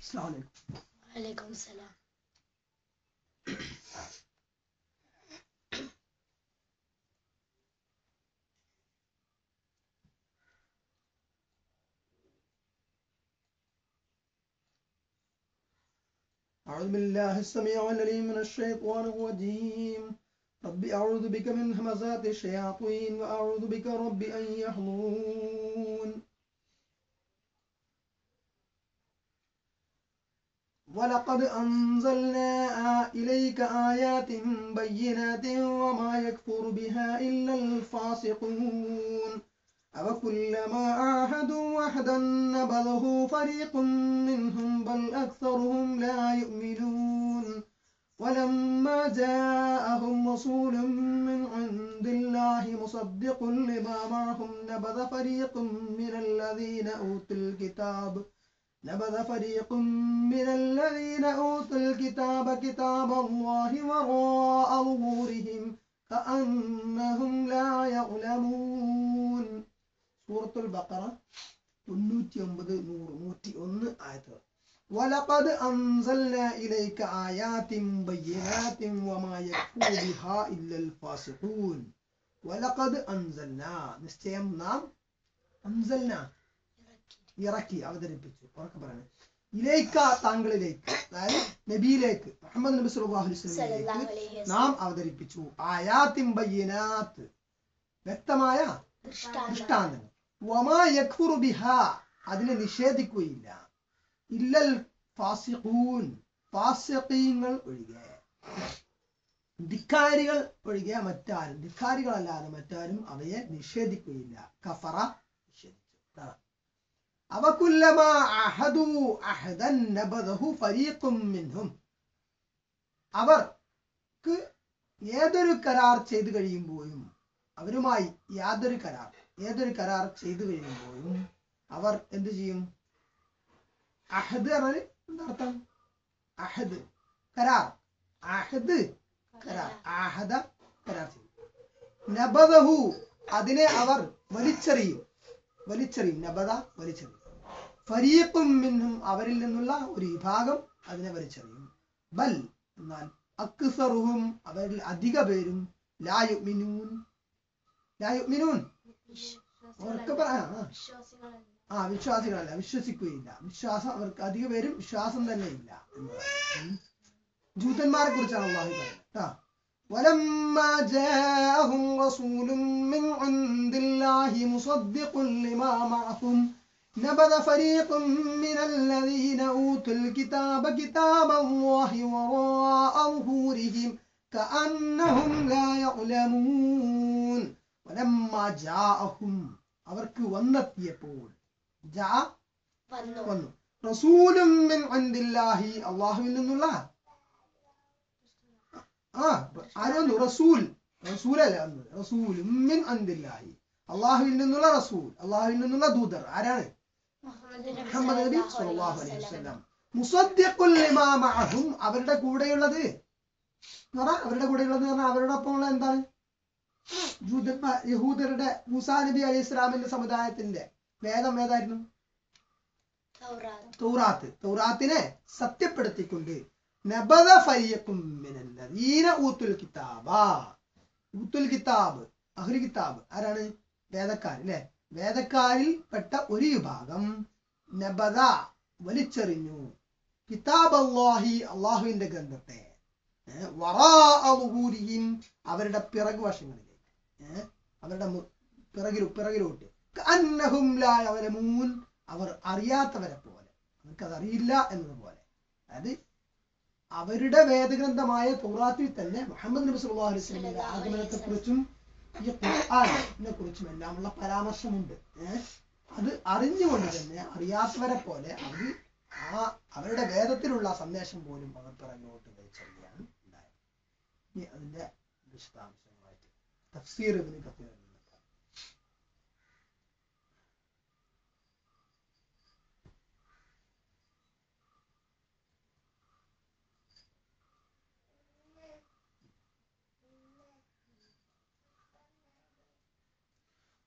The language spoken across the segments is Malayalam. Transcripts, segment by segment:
അസ്സലാമു അലൈക്കും വലൈക്കും സലാം أعوذ بالله السميع العليم من الشيطان الرجيم رب أعوذ بك من همزات الشياطين وأعوذ بك رب أن يحضرون ولقد أنزلنا إليك آيات بينات وما يكفر بها إلا الفاسقون أوكلما عاهدوا وحدا نبذه فريق منهم بل أكثرهم لا يؤمنون ولما جاءهم رسول من عند الله مصدق لما معهم نبذ فريق من الذين أوتوا الكتاب نبذ فريق من الذين أوتوا الكتاب كتاب الله وراء ظهورهم كأنهم لا يعلمون സൂറത്തുൽ ബക്കറ തൊണ്ണൂറ്റി ഒമ്പത് നൂറ് നൂറ്റി ഒന്ന് ആയത്തുകൾ ولقد أنزلنا إليك آيات بينات وما يكفر بها إلا الفاسقون ولقد أنزلنا നിശ്ചയം നാം أنزلنا ഇറക്കി അവതരിപ്പിച്ചു ഉറക്കെ പറയണേ ഇലേക്ക താങ്കളിലേക്ക് അതായത് നബിയിലേക്ക് മുഹമ്മദ് നബി സല്ലല്ലാഹു അലൈഹി സല്ലല്ലാഹു വസല്ലമയിലേക്ക് അലൈഹി നാം വസല്ലം അവതരിപ്പിച്ചു ആയാത്തിൻ ബയ്യനാത്ത് വ്യക്തമായ ദൃഷ്ടാന്തം ദൃഷ്ടാന്തങ്ങൾ വമാ യക്ഫുറു ബിഹ അതിനെ നിഷേധിക്കുകയില്ല ഇല്ലൽ ഫാസിഖൂൻ ഫാസിഖീങ്ങൾ ഒഴികെ ധിക്കാരികൾ ഒഴികെ മറ്റാരും ധിക്കാരികളല്ലാതെ മറ്റാരും അവയെ നിഷേധിക്കുകയില്ല കഫറ നിഷേധിച്ചു അതാണ്. അവകുല്ലമ അഹദു അഹദൻ നബദഹു ഫരീഖും മിൻഹും അവർക്ക് ഏതൊരു കരാർ ചെയ്തു കഴിയുമ്പോഴും അവരുമായി യാതൊരു കരാർ ഏതൊരു കരാർ ചെയ്തു കഴിയുമ്പോഴും അവർ എന്ത് ചെയ്യും അഹദ് പറഞ്ഞാൽ എന്താർത്ഥം അഹദ് കരാർ അഹദ് കരാർ ആഹദ കരാർ ചെയ്യും നബദഹു അതിനെ അവർ വലിച്ചെറിയും വലിച്ചെറിയും നബദ വലിച്ചെറിയും ഫരീഖും മിന്നും അവരിൽ നിന്നുള്ള ഒരു വിഭാഗം അതിനെ വലിച്ചെറിയും ബൽ എന്നാൽ അക്സറുഹും അവരിൽ അധിക പേരും ലാ യുമിനൂൻ ലാ യുമിനൂൻ ഉറക്കെ പറയാം ആ. വിശ്വാസികളല്ല ആ വിശ്വാസികളല്ല വിശ്വസിക്കുകയില്ല വിശ്വാസം അവർക്ക് അധിക പേരും വിശ്വാസം തന്നെ ഇല്ല എന്നതാണ് ഉം. ജൂതന്മാരെ കുറിച്ചാണ് അള്ളാഹു പറയുന്നത് കേട്ടോ ولما جاءهم رسول من عند الله مصدق لما معهم نبذ فريق من الذين أوتوا الكتاب كتاب الله وراء ظهورهم كأنهم لا يعلمون ولما جاءهم അവർക്ക് വന്നെത്തിയപ്പോൾ ജാ വന്നു വന്നു റസൂലും മിൻ അൻദില്ലാഹി അള്ളാഹുവിൽ നിന്നുള്ള ആ ആര് വന്നു റസൂൽ റസൂലല്ല വന്നത് റസൂലും മിൻ അൻദില്ലാഹി അള്ളാഹുവിൽ നിന്നുള്ള റസൂൽ അള്ളാഹുവിൽ നിന്നുള്ള ദൂതർ ആരാണ് മുഹമ്മദ് നബി മുഹമ്മദ് നബി സല്ലല്ലാഹു സല്ലല്ലാഹു അലൈഹി അലൈഹി വസല്ലം വസല്ലം മുസദ്ദിഖുൽ ലിമാ മഅഹും അവരുടെ കൂടെയുള്ളത് എന്ന് പറഞ്ഞാൽ അവരുടെ കൂടെയുള്ളത് എന്ന് പറഞ്ഞാൽ അവരുടെ ഒപ്പമുള്ള എന്താണ് ജൂതന്മാർ യഹൂദരുടെ മൂസാ നബി അലൈഹി ഇസ്ലാമിന്റെ സമുദായത്തിന്റെ വേദം ഏതായിരുന്നു തൗറാത്ത് തൗറാത്ത് തൗറാത്തിനെ സത്യപ്പെടുത്തിക്കൊണ്ട് നബദ ഫരിയക്കും മിനല്ലദീന ഊത്തുൽ കിതാബ ഊത്തുൽ കിതാബ് അഹ്ലി കിതാബ് ആരാണ് വേദക്കാർ അല്ലെ വേദക്കാരിൽ പെട്ട ഒരു വിഭാഗം നബദ വലിച്ചെറിഞ്ഞു കിതാബ് അള്ളാഹി അള്ളാഹുവിന്റെ ഗ്രന്ഥത്തെ ഏ, വറാഅ ളുഹൂരിഹിം അവരുടെ പിറകു വശങ്ങളിലേക്ക് ഏ, അവരുടെ മു- പിറകിൽ പിറകിലോട്ട് കഅന്നഹും ലാ യഅലമൂൻ അവർ അറിയാത്തവരെ പോലെ അവർക്കത് അറിയില്ല എന്നതുപോലെ അതായത് അവരുടെ വേദഗ്രന്ഥമായ തൗറാത്തിൽ തന്നെ മുഹമ്മദ് നബി സല്ലല്ലാഹു അലൈഹി വസല്ലമയുടെ ആഗമനത്തെ കുറിച്ചും ഈ ഖുർആനെ കുറിച്ചും എല്ലാമുള്ള പരാമർശമുണ്ട് ഏഹ് അത് അറിഞ്ഞുകൊണ്ട് തന്നെ അറിയാത്തവരെ പോലെ അവർ ആ അവരുടെ വേദത്തിലുള്ള സന്ദേശം പോലും അവർ പിറകോട്ട് വലിച്ചെറിയാണ് ഉണ്ടായത് ഇനി അതിന്റെ വിശദാംശങ്ങളായിട്ട് തഫ്സീർ ഇബ്നു കത്തീർ എഴുതുന്നുണ്ട്.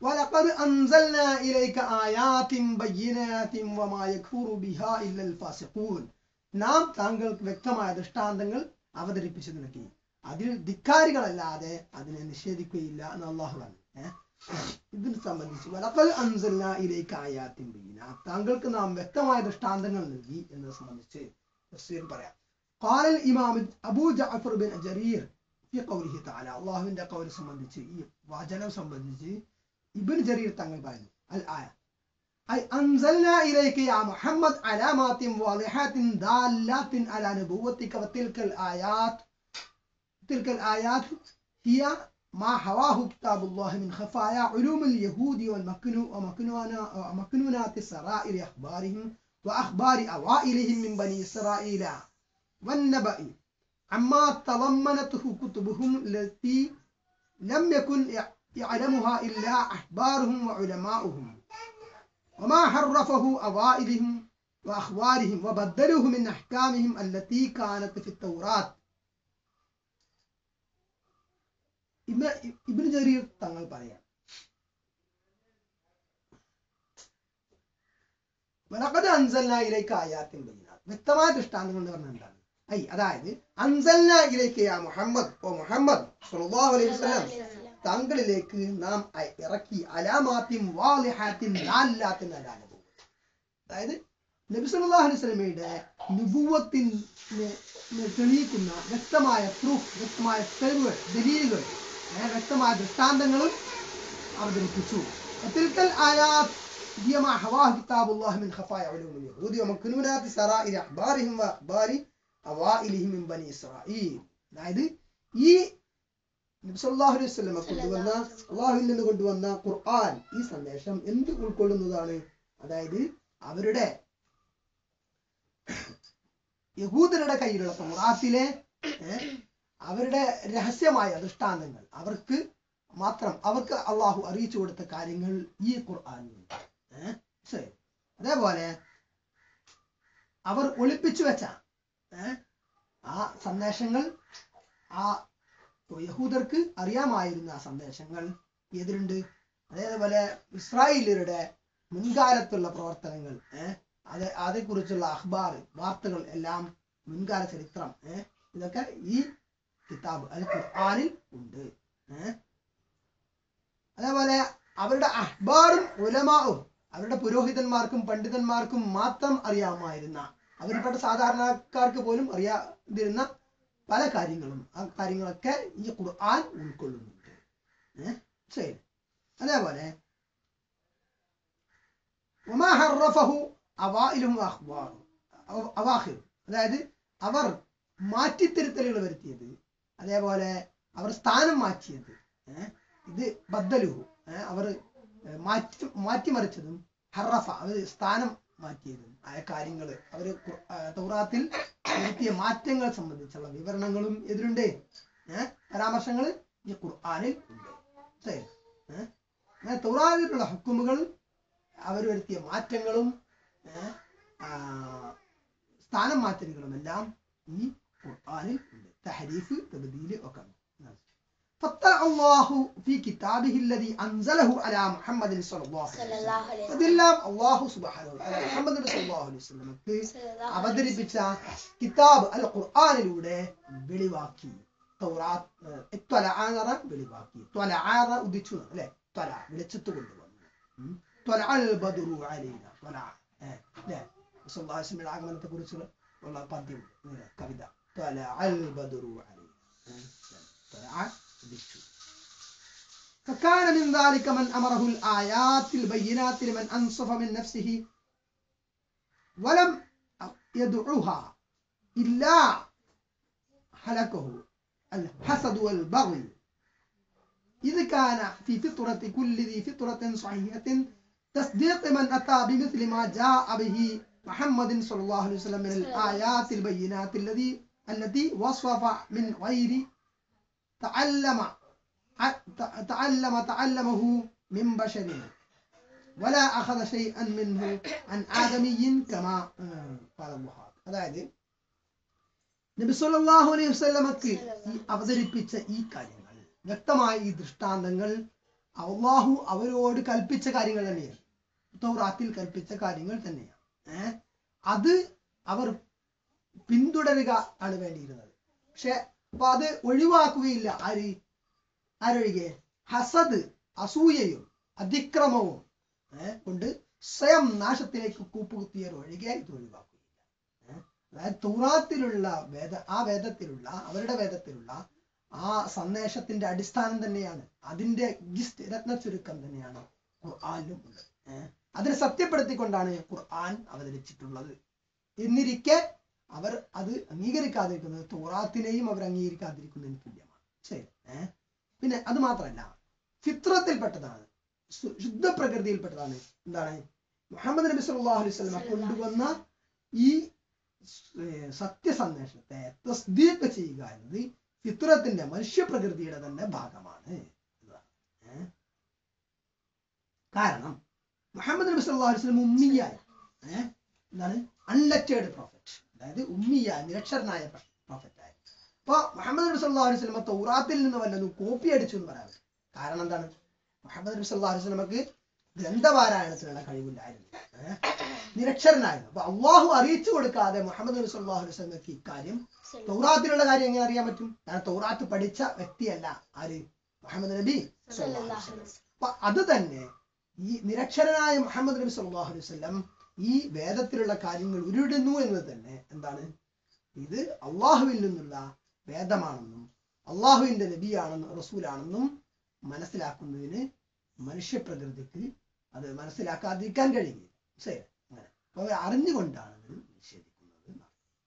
ولقد أنزلنا إليك آيات بينات وما يكفر بها إلا الفاسقون നാം താങ്കൾക്ക് വ്യക്തമായ ദൃഷ്ടാന്തങ്ങൾ അവതരിപ്പിച്ചു നൽകി അതിൽ ധിക്കാരികളല്ലാതെ അതിനെ നിഷേധിക്കുകയില്ല എന്ന് അള്ളാഹു പറഞ്ഞു ഏഹ് ഇതിനെ സംബന്ധിച്ച് വലക്കൽ അൻസൽന ഇലേക്ക് ആയാത്തിൻ ബയ്യിന താങ്കൾക്ക് നാം വ്യക്തമായ ദൃഷ്ടാന്തങ്ങൾ നൽകി എന്നത് സംബന്ധിച്ച് തഫ്സീർ പറയാം قال الإمام أبو جعفر بن جرير في قوله تعالى അള്ളാഹുവിന്റെ കൗല് സംബന്ധിച്ച് ഈ വചനം സംബന്ധിച്ച് ഇബിൻ ജരീർ തങ്ങൾ പറയുന്നു അൽ ആയ أي أنزلنا إليك يا محمد علامات واضحات دالات على نبوتك وتلك الآيات تلك الآيات هي ما حواه كتاب الله من خفايا علوم اليهود والمكنو ومكنونا ومكنونات سرائر أخبارهم وأخبار أوائلهم من بني إسرائيل والنبأ عما تضمنته كتبهم التي لم يكن يعلمها إلا أحبارهم وعلماؤهم وما حرفه أوائلهم وأخبارهم وبدلوه من أحكامهم التي كانت في التوراة ഇബ- ഇബ്നു ജരീർ തങ്ങൾ പറയാം വലഖദ് അൻസൽന ഇലൈക ആയാത്തിൻ ബയ്യിനാത്ത് വ്യക്തമായ ദൃഷ്ടാന്തങ്ങൾ എന്ന് പറഞ്ഞാൽ എന്താണ് ഐ അതായത് അൻസൽന ഇലൈക യാ മുഹമ്മദ് ഓ മുഹമ്മദ് സ്വല്ലല്ലാഹു അലൈഹി വസല്ലം താങ്കളിലേക്ക് നാം അ- ഇറക്കി അലാമാത്തിൻ വാലിഹാത്തിൻ ദാല്ലാത്തിൻ അലാ നബുവത്ത്. അതായത് നബി സല്ലല്ലാഹു അലൈഹി വസല്ലമയുടെ നുബുവത്തിനെ തെളിയിക്കുന്ന വ്യക്തമായ പ്രൂഫ് വ്യക്തമായ തെളിവുകൾ ദലീലുകൾ ഏ, വ്യക്തമായ ദൃഷ്ടാന്തങ്ങളും അവതരിപ്പിച്ചു وتلك الآيات هي ما حواه كتاب الله من خفايا علوم اليهود ومكنونات سرائر أخبارهم وأخبار أوائلهم من بني إسرائيل അതായത് ഈ നബി സല്ലല്ലാഹു അലൈഹി വസല്ലമ കൊണ്ടുവന്ന അള്ളാഹുവിൽ നിന്ന് കൊണ്ടുവന്ന ഖുർആൻ ഈ സന്ദേശം എന്ത് ഉൾക്കൊള്ളുന്നതാണ് അതായത് അവരുടെ യഹൂദരുടെ കയ്യിലുള്ള തൗറാത്തിലെ ഏഹ്, അവരുടെ രഹസ്യമായ ദൃഷ്ടാന്തങ്ങൾ അവർക്ക് മാത്രം അവർക്ക് അള്ളാഹു അറിയിച്ചു കൊടുത്ത കാര്യങ്ങൾ ഈ ഖുർആാനിലുണ്ട് ഏഹ് ശരി അതേപോലെ അവർ ഒളിപ്പിച്ചു വെച്ച ഏഹ്, ആ സന്ദേശങ്ങൾ ആ യഹൂദർക്ക് അറിയാമായിരുന്ന ആ സന്ദേശങ്ങൾ ഏതിലുണ്ട് അതേപോലെ ഇസ്രായേലിയരുടെ മുൻകാലത്തുള്ള പ്രവർത്തനങ്ങൾ ഏഹ് അത് അതേക്കുറിച്ചുള്ള അഖ്ബാർ വാർത്തകൾ എല്ലാം മുൻകാല ചരിത്രം ഏഹ് ഇതൊക്കെ ഈ കിതാബ് അൽ ഖുർആനിൽ ഉണ്ട് ഏഹ് അതേപോലെ അവരുടെ അഹ്ബാറും ഉലമാവും അവരുടെ പുരോഹിതന്മാർക്കും പണ്ഡിതന്മാർക്കും മാത്രം അറിയാമായിരുന്ന അവരിൽപ്പെട്ട സാധാരണക്കാർക്ക് പോലും അറിയാതിരുന്ന പല കാര്യങ്ങളും ആ കാര്യങ്ങളൊക്കെ ഈ ഖുർആൻ ഉൾക്കൊള്ളുന്നുണ്ട് ഏഹ് ശരി അതേപോലെ وما حرفه അവയിലും അവാഹിർ അതായത് അവർ മാറ്റിത്തിരുത്തലുകൾ വരുത്തിയത് അതേപോലെ അവർ സ്ഥാനം മാറ്റിയത് ഏഹ് ഇത് ബദ്ദലുഹു ഏഹ് അവർ മാറ്റി മാറ്റിമറിച്ചതും ഹറഫ അവർ സ്ഥാനം മാറ്റിയതും ആയ കാര്യങ്ങൾ അവർ തൗറാത്തിൽ വരുത്തിയ മാറ്റങ്ങൾ സംബന്ധിച്ചുള്ള വിവരണങ്ങളും എതിരുണ്ട് ഏഹ് പരാമർശങ്ങൾ ഈ ഖുർആനിൽ ഉണ്ട് ശരി ഏഹ് അങ്ങനെ തൗറാത്തിലുള്ള ഹുക്കുമുകൾ അവർ വരുത്തിയ മാറ്റങ്ങളും ഏഹ്, ആ, സ്ഥാനം മാറ്റലുകളും എല്ലാം ഈ ഖുർആനിൽ ഉണ്ട് തഹരീഫ് തബ്ദീല് ഒക്കെ ഉണ്ട്. فاطلع الله في كتابه الذي أنزله على محمد صلى الله عليه وسلم സല്ലല്ലാഹു അലൈഹി വസല്ലം. അതെല്ലാം അള്ളാഹു സുബ്ഹാനഹു വ തആല മുഹമ്മദ് നബി സല്ലല്ലാഹു അലൈഹി വസല്ലമക്ക് സല്ലല്ലാഹു അവതരിപ്പിച്ച കിതാബ് അൽ ഖുർആനിലൂടെ വെളിവാക്കി തൗറാത്ത് ഏഹ്, ഇത്വലഅ എന്ന് പറഞ്ഞാൽ വെളിവാക്കി ത്വലഅ എന്ന് പറഞ്ഞാൽ ഉദിച്ചു എന്ന്, അല്ലേ ത്വല വെളിച്ചത്ത് കൊണ്ടുവന്നു ഉം. ത്വലഅൽ ബദ്റു അലൈന ത്വലഅ ഏഹ്, അല്ലേ സല്ലല്ലാഹു അലൈഹി വസല്ലമയുടെ ആഗമനത്തെ കുറിച്ചുള്ള ഉള്ള പദ്യം ഇങ്ങനെ കവിത ത്വലഅൽ ബദ്റു അലൈന ഏഹ്, ത്വലഅ ഉദിച്ചു فكان من ذلك من أمره الآيات البينات لمن أنصف من نفسه ولم يدعوها إلا هلكه الحسد والبغي إذ كان في فطرة كل ذي فطرة صحيحة تصديق من أتى بمثل ما جاء به محمد صلى الله عليه وسلم من الآيات البينات الذي التي وصف من غير تعلم تعلم تعلمه من بشر ولا أخذ شيئا منه عن آدمي كما آه، قال البخاري അതായത് നബി സല്ലല്ലാഹു അലൈഹി വസല്ലമക്ക് ഈ അവതരിപ്പിച്ച ഈ കാര്യങ്ങൾ വ്യക്തമായ ഈ ദൃഷ്ടാന്തങ്ങൾ അള്ളാഹു അവരോട് കൽപ്പിച്ച കാര്യങ്ങൾ തന്നെയാണ് തൗറാത്തിൽ കൽപ്പിച്ച കാര്യങ്ങൾ തന്നെയാണ് ഏഹ് അത് അവർ പിന്തുടരുക ആണ് വേണ്ടിയിരുന്നത് പക്ഷെ അപ്പൊ അത് ഒഴിവാക്കുകയില്ല ആര് ആരൊഴികെ ഹസദ് അസൂയയും അതിക്രമവും ഏഹ് കൊണ്ട് സ്വയം നാശത്തിലേക്ക് കൂപ്പുകുത്തിയവർ ഒഴികെ ഇത് ഒഴിവാക്കുകയില്ല ഏഹ് അതായത് തൗറാത്തിലുള്ള വേദ ആ വേദത്തിലുള്ള അവരുടെ വേദത്തിലുള്ള ആ സന്ദേശത്തിന്റെ അടിസ്ഥാനം തന്നെയാണ് അതിന്റെ ഗിസ്റ്റ് രത്ന ചുരുക്കം തന്നെയാണ് ഖുർആാനിലും ഉള്ളത് ഏഹ് അതിനെ സത്യപ്പെടുത്തിക്കൊണ്ടാണ് ഖുർആൻ അവതരിച്ചിട്ടുള്ളത് എന്നിരിക്കെ അവർ അത് അംഗീകരിക്കാതിരിക്കുന്നത് തോറാത്തിനെയും അവർ അംഗീകരിക്കാതിരിക്കുന്നതിന് തുല്യമാണ് ശരി ഏഹ് പിന്നെ അത് മാത്രമല്ല ഫിത്രത്തിൽപ്പെട്ടതാണ് ശു- ശുദ്ധ പ്രകൃതിയിൽപ്പെട്ടതാണ് എന്താണ് മുഹമ്മദ് നബി സല്ലല്ലാഹു അലൈഹി വസല്ലം കൊണ്ടുവന്ന ഈ ഏർ സത്യസന്ദേശത്തെ തസ്ദീഖ് ചെയ്യുക എന്നത് ഫിത്രത്തിന്റെ മനുഷ്യപ്രകൃതിയുടെ തന്നെ ഭാഗമാണ് എന്നതാണ്. ഏഹ്? കാരണം മുഹമ്മദ് നബി സല്ലല്ലാഹു അലൈഹി വസല്ലം ഉമ്മിയായി ഏഹ്? എന്താണ് അൺലെറ്റേഡ് പ്രോഫറ്റ് അതായത് ഉമ്മിയായ നിരക്ഷരനായ പ്രോഫറ്റ് ആയി അപ്പൊ മുഹമ്മദ് നബി സല്ലല്ലാഹു അലൈഹി വസല്ലം തൗറാത്തിൽ നിന്ന് വല്ലതും കോപ്പി അടിച്ചു എന്ന് പറയാം കാരണം എന്താണ് മുഹമ്മദ് നബി സല്ലല്ലാഹു അലൈഹി വസല്ലമക്ക് ഗ്രന്ഥപാരായണത്തിനുള്ള കഴിവില്ലായിരുന്നു ഏഹ്? നിരക്ഷരനായിരുന്നു അപ്പൊ അള്ളാഹു അറിയിച്ചു കൊടുക്കാതെ മുഹമ്മദ് നബി സല്ലല്ലാഹു അലൈഹി വസല്ലമക്ക് ഇക്കാര്യം തൗറാത്തിലുള്ള കാര്യം എങ്ങനെ അറിയാൻ പറ്റും കാരണം തൗറാത്ത് പഠിച്ച വ്യക്തിയല്ല ആര് മുഹമ്മദ് നബി സല്ലല്ലാഹു അലൈഹി വസല്ലം. അപ്പൊ അത് തന്നെ ഈ നിരക്ഷരനായ മുഹമ്മദ് നബി സല്ലല്ലാഹു അലൈഹി വസല്ലം ഈ വേദത്തിലുള്ള കാര്യങ്ങൾ ഉരുവിടുന്നു എന്നത് തന്നെ എന്താണ് ഇത് അള്ളാഹുവിൽ നിന്നുള്ള വേദമാണെന്നും അള്ളാഹുവിന്റെ നബിയാണെന്നും റസൂലാണെന്നും മനസ്സിലാക്കുന്നതിന് മനുഷ്യപ്രകൃതിക്ക് അത് മനസ്സിലാക്കാതിരിക്കാൻ കഴിയില്ല ശരി അങ്ങനെ അപ്പൊ അറിഞ്ഞുകൊണ്ടാണ് ഇത് നിഷേധിക്കുന്നത് എന്നാണ്.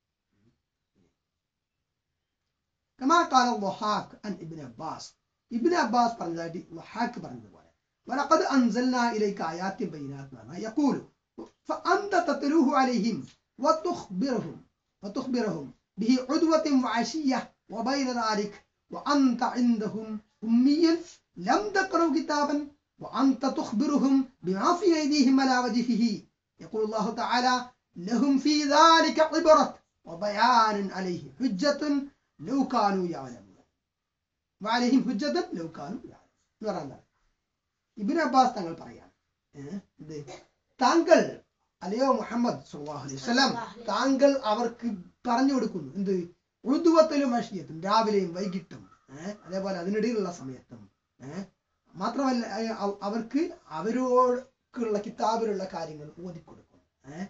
كما قال الضحاك عن ابن عباس ابن عباس പറഞ്ഞതായിട്ട് ضحاك പറഞ്ഞതുപോലെ ولقد أنزلنا إليك آيات بينات ما يقول فأنت تتلوه عليهم وتخبرهم وتخبرهم به عدوة وعشية وبين ذلك وأنت عندهم أمي لم تقرأوا كتابا وأنت تخبرهم بما في أيديهم على وجهه يقول الله تعالى لهم في ذلك عبرة وبيان عليه حجة ലൗ കാനു യഅലമൂൻ വഅലൈഹിം ഹുജ്ജതൻ ലൗ കാനു യഅലമൂൻ എന്ന് പറഞ്ഞാൽ ഇബ്നു അബ്ബാസ് തങ്ങൾ പറയാണ് ഏഹ്, എന്ത് താങ്കൾ അല്ലയോ മുഹമ്മദ് സല്ലല്ലാഹു അലൈഹി വസല്ലം താങ്കൾ അവർക്ക് പറഞ്ഞു കൊടുക്കുന്നു എന്ത് ഉദ്വത്തിലും അഷിയത്തും രാവിലെയും വൈകിട്ടും ഏഹ്, അതേപോലെ അതിനിടയിലുള്ള സമയത്തും ഏഹ്, മാത്രമല്ല ഏഹ്, അവ- അവർക്ക് അവരോടുള്ള കിതാബിലുള്ള കാര്യങ്ങൾ ഓതിക്കൊടുക്കും ഏഹ്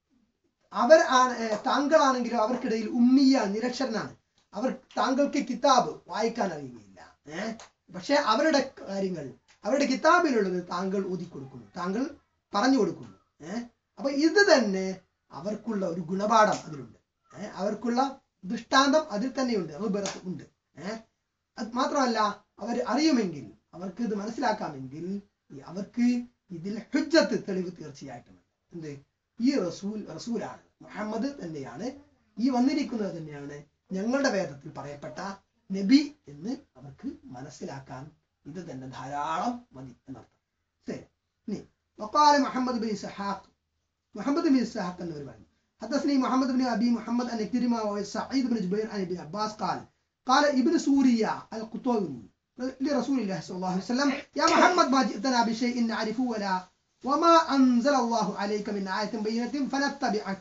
അവർ ആണ് ഏഹ്, താങ്കളാണെങ്കിലും അവർക്കിടയിൽ ഉമ്മിയ നിരക്ഷരനാണ് അവർ താങ്കൾക്ക് കിതാബ് വായിക്കാൻ അറിയുകയില്ല ഏഹ് പക്ഷെ അവരുടെ കാര്യങ്ങൾ അവരുടെ കിതാബിലുള്ളത് താങ്കൾ ഊതിക്കൊടുക്കുന്നു താങ്കൾ പറഞ്ഞു കൊടുക്കുന്നു ഏഹ് അപ്പൊ ഇത് തന്നെ അവർക്കുള്ള ഒരു ഗുണപാഠം അതിലുണ്ട് ഏഹ് അവർക്കുള്ള ദൃഷ്ടാന്തം അതിൽ തന്നെയുണ്ട് റിബറത്ത് ഉണ്ട് ഏഹ് അത് മാത്രമല്ല അവർ അറിയുമെങ്കിൽ അവർക്ക് ഇത് മനസ്സിലാക്കാമെങ്കിൽ ഈ അവർക്ക് ഇതിൽ ഹുജ്ജത്ത് തെളിവ് തീർച്ചയായിട്ടും ഉണ്ട്. എന്ത് ഈ റസൂൽ റസൂലാണ് മുഹമ്മദ് തന്നെയാണ് ഈ വന്നിരിക്കുന്നത് തന്നെയാണ് ഞങ്ങളുടെ വേദത്തിൽ പറയപ്പെട്ട നബി എന്ന് അവർക്ക് മനസ്സിലാക്കാൻ ഇത് തന്നെ ധാരാളം മതി എന്നർത്ഥം ശരി ഇനി وقال محمد بن إسحاق محمد بن إسحاق എന്നവർ പറഞ്ഞു حدثني محمد بن أبي محمد عن كريمة وسعيد بن جبير عن ابن عباس قال قال ابن سوريا القطوني لرسول الله صلى الله عليه وسلم يا محمد ما جئتنا بشيء نعرفه ولا وما أنزل الله عليك من آية بينة فنتبعك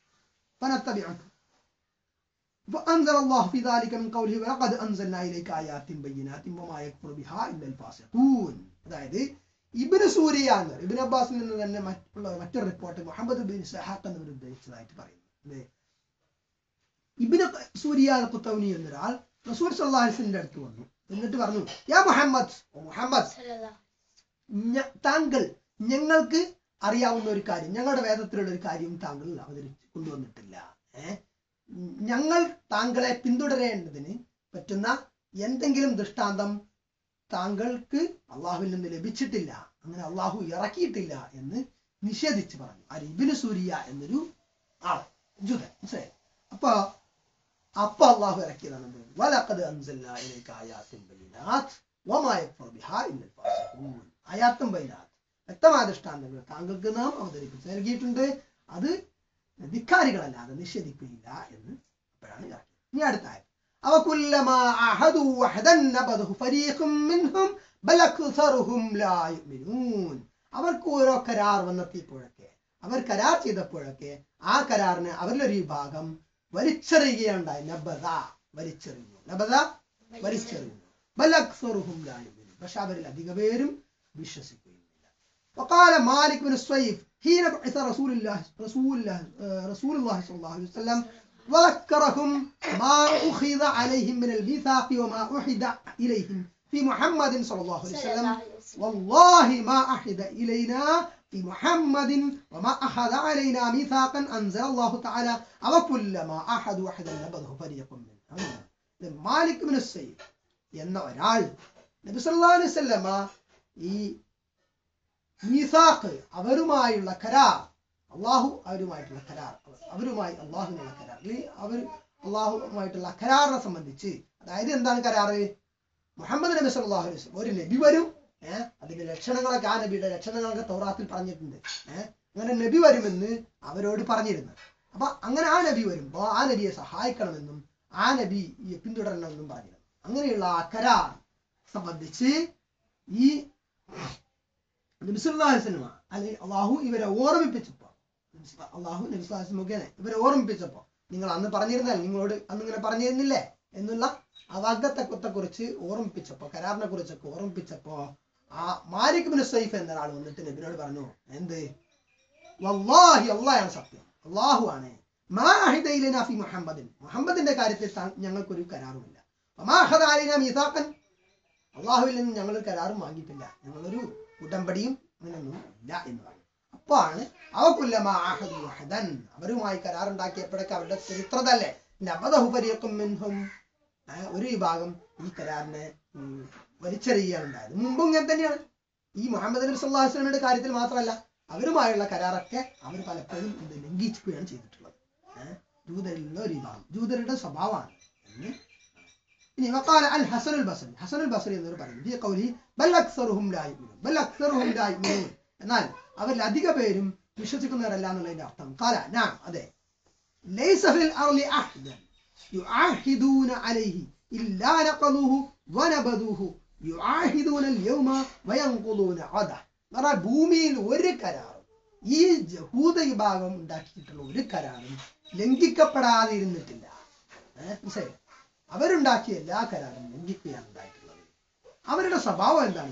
فنتبعك فأنزل الله في ذلك من قوله ولقد أنزلنا إليك آيات بينات وما يكفر بها إلا الفاسقون അതായത് ഇബിന് സൂരിയ എന്ന് പറയും. ഇബിൻ അബ്ബാസിൽ നിന്ന് തന്നെ മറ്റുള്ള മറ്റൊരു റിപ്പോർട്ട് മുഹമ്മദ് ബിൻ സഹാഖ് എന്നവർ ഉദ്ധരിച്ചതായിട്ട് പറയുന്നു അല്ലേ ഇബിന് സൂരിയ കുത്തൗനി എന്നൊരാൾ റസൂൽ സല്ലാഹിന്റെ അടുത്ത് വന്നു എന്നിട്ട് പറഞ്ഞു യാ മുഹമ്മദ് ഓ മുഹമ്മദ് ഞ- താങ്കൾ ഞങ്ങൾക്ക് അറിയാവുന്ന ഒരു കാര്യം ഞങ്ങളുടെ വേദത്തിലുള്ള ഒരു കാര്യം താങ്കൾ അവതരിച്ച് കൊണ്ടുവന്നിട്ടില്ല ഏഹ് ഞങ്ങൾ താങ്കളെ പിന്തുടരേണ്ടതിന് പറ്റുന്ന എന്തെങ്കിലും ദൃഷ്ടാന്തം താങ്കൾക്ക് അള്ളാഹുവിൽ നിന്ന് ലഭിച്ചിട്ടില്ല അങ്ങനെ അള്ളാഹു ഇറക്കിയിട്ടില്ല എന്ന് നിഷേധിച്ച് പറഞ്ഞു ആര് ഇബിന് സൂരിയ എന്നൊരു ആൾ ജുദൻ മനസ്സിലായി അപ്പൊ അപ്പൊ അള്ളാഹു ഇറക്കിയതാണ് എന്ത്? വലഖദ് അൻസൽനാ ഇലൈക ആയാത്തിൻ ബയ്യിനാത്ത് വമാ യക്ഫർ ബിഹാ ഇല്ലൽ ഫാസിഖൂൻ. ആയാത്തും ബൈനാത്ത് വ്യക്തമായ ദൃഷ്ടാന്തങ്ങൾ താങ്കൾക്ക് നാം അവതരിപ്പിച്ച് നൽകിയിട്ടുണ്ട് അത് ധിക്കാരികളല്ലാതെ നിഷേധിക്കുകയില്ല എന്ന് അപ്പോഴാണ് ഇറക്കിയത് ഇനി അടുത്ത ആയത് അവ കുല്ലമാ അഹദു വഹദൻ നബദഹു ഫരീഖും മിൻഹും ബൽ അക്സറുഹും ലാ യുഅ്മിനൂൻ അവർക്ക് ഓരോ കരാർ വന്നെത്തിയപ്പോഴൊക്കെ അവർ കരാർ ചെയ്തപ്പോഴൊക്കെ ആ കരാറിന് അവരിലൊരു വിഭാഗം വലിച്ചെറിയുകയുണ്ടായി നബദ വലിച്ചെറിഞ്ഞു നബദ വലിച്ചെറിഞ്ഞു ബൽ അക്സറുഹും ലാ യുഅ്മിനൂൻ പക്ഷെ അവരിൽ അധിക പേരും വിശ്വസിക്കുകയില്ല وقال مالك بن الصيف حين بعث رسول الله رسول الله آه، رسول الله صلى الله عليه وسلم وذكرهم ما أخذ عليهم من الميثاق وما أحد إليهم في محمد صلى الله عليه صلى وسلم الله عليه وسلم والله ما أحد إلينا في محمد وما أخذ علينا ميثاقا أنزل الله تعالى أو كلما أحد وحدا نبذه فريق منهم ഇത് മാലിക് ബിൻ സയ്യിദ് എന്ന ഒരാൾ നബി സല്ലല്ലാഹു അലൈഹി വസല്ലമ ഈ മീസാഖ് അവരുമായുള്ള കരാർ അള്ളാഹു അവരുമായിട്ടുള്ള കരാർ അവരുമായി അള്ളാഹുവിനുള്ള കരാർ അല്ലെങ്കിൽ അവർ അള്ളാഹുമായിട്ടുള്ള കരാറിനെ സംബന്ധിച്ച് അതായത് എന്താണ് കരാറ് മുഹമ്മദ് നബി സല്ലല്ലാഹു അലൈഹി വസല്ലം ഒരു നബി വരും ഏഹ് അതിന്റെ ലക്ഷണങ്ങളൊക്കെ ആ നബിയുടെ ലക്ഷണങ്ങളൊക്കെ തൗറാത്തിൽ പറഞ്ഞിട്ടുണ്ട് ഏഹ് അങ്ങനെ നബി വരുമെന്ന് അവരോട് പറഞ്ഞിരുന്നു അപ്പൊ അങ്ങനെ ആ നബി വരുമ്പോ ആ നബിയെ സഹായിക്കണമെന്നും ആ നബിയെ പിന്തുടരണമെന്നും പറഞ്ഞിരുന്നു അങ്ങനെയുള്ള ആ കരാർ സംബന്ധിച്ച് ഈ നബി സല്ലല്ലാഹു അലൈഹി വസല്ലം അല്ലെങ്കിൽ അള്ളാഹു ഇവരെ ഓർമ്മിപ്പിച്ചപ്പോ അള്ളാഹു നബി സല്ലല്ലാഹു അലൈഹി വസല്ലം മുഖേന ഇവരെ ഓർമ്മിപ്പിച്ചപ്പോ നിങ്ങൾ അന്ന് പറഞ്ഞിരുന്നാൽ നിങ്ങളോട് അന്ന് ഇങ്ങനെ പറഞ്ഞിരുന്നില്ലേ എന്നുള്ള ആ വാഗ്ദത്തെ കുറിച്ച് ഓർമ്മിപ്പിച്ചപ്പോ കരാറിനെ കുറിച്ചൊക്കെ ഓർമ്മിപ്പിച്ചപ്പോ ആ മാലിക് ബിൻ സൈഫ് എന്ന ഒരാൾ വന്നിട്ട് നബിനോട് പറഞ്ഞു എന്ത് വല്ലാഹി അള്ളാഹാണ് സത്യം അള്ളാഹു ആണ് മാ അഹിദ ഇലനാ ഫി മുഹമ്മദിൻ മുഹമ്മദിന്റെ കാര്യത്തിൽ താ- ഞങ്ങൾക്കൊരു കരാറുമില്ല വമാ അഖദ അലൈനാ മീസാഖൻ അള്ളാഹുവിൽ നിന്ന് ഞങ്ങൾ കരാറും വാങ്ങിയിട്ടില്ല ഞങ്ങളൊരു ഉടമ്പടിയും അങ്ങനെയൊന്നും ഇല്ല എന്ന് പറഞ്ഞു അപ്പാണ് അവക്കുല്ലമാ ആഹദു വഹദൻ അവരുമായി കരാറുണ്ടാക്കിയപ്പോഴൊക്കെ അവരുടെ ചരിത്രതല്ലേ നബദഹു ഫരീഖും മിൻഹും ആ, ഒരു വിഭാഗം ഈ കരാറിനെ ഉം, വലിച്ചെറിയുകയുണ്ടായത് മുമ്പും ഇങ്ങനെ തന്നെയാണ് ഈ മുഹമ്മദ് നബി സല്ലല്ലാഹു അലൈഹി വസല്ലമയുടെ കാര്യത്തിൽ മാത്രമല്ല അവരുമായുള്ള കരാറൊക്കെ അവർ പലപ്പോഴും ഇത് ലംഘിക്കുകയാണ് ചെയ്തിട്ടുള്ളത് ഏഹ് ജൂതരിലുള്ള ഒരു വിഭാഗം ജൂതരുടെ സ്വഭാവമാണ് എന്ന് ഇനി വക്കാല അൽ ഹസനുൽ ബസരി ഹസനുൽ ബസരി എന്നൊരു പറയുന്നു ഈ കൗലി ബൽ അക്സറുഹും ലാ യുഅ്മിനൂൻ ബൽ അക്സറുഹും ലാ യുഅ്മിനൂൻ എന്നാൽ അവരിൽ അധിക പേരും വിശ്വസിക്കുന്നവരല്ല എന്നുള്ളതിന്റെ അർത്ഥം കാല നാം അതെ ലൈസ ഫിൽ അർളി അഹ്ദൻ യുആഹിദൂന അലൈഹി ഇല്ലാ നഖലുഹു വനബദൂഹു യുആഹിദൂന അൽ-യൗമ വയൻഖുദൂന അദ പറഞ്ഞാൽ ഭൂമിയിൽ ഒരു കരാറും ഈ ജഹൂദ വിഭാഗം ഉണ്ടാക്കിയിട്ടുള്ള ഒരു കരാറും ലംഘിക്കപ്പെടാതെ ഇരുന്നിട്ടില്ല ഏഹ് മനസ്സിലായോ? അവരുണ്ടാക്കിയ എല്ലാ കരാറും ലംഘിക്കുകയാണ് ഉണ്ടായിട്ടുള്ളത് അവരുടെ സ്വഭാവം എന്താണ്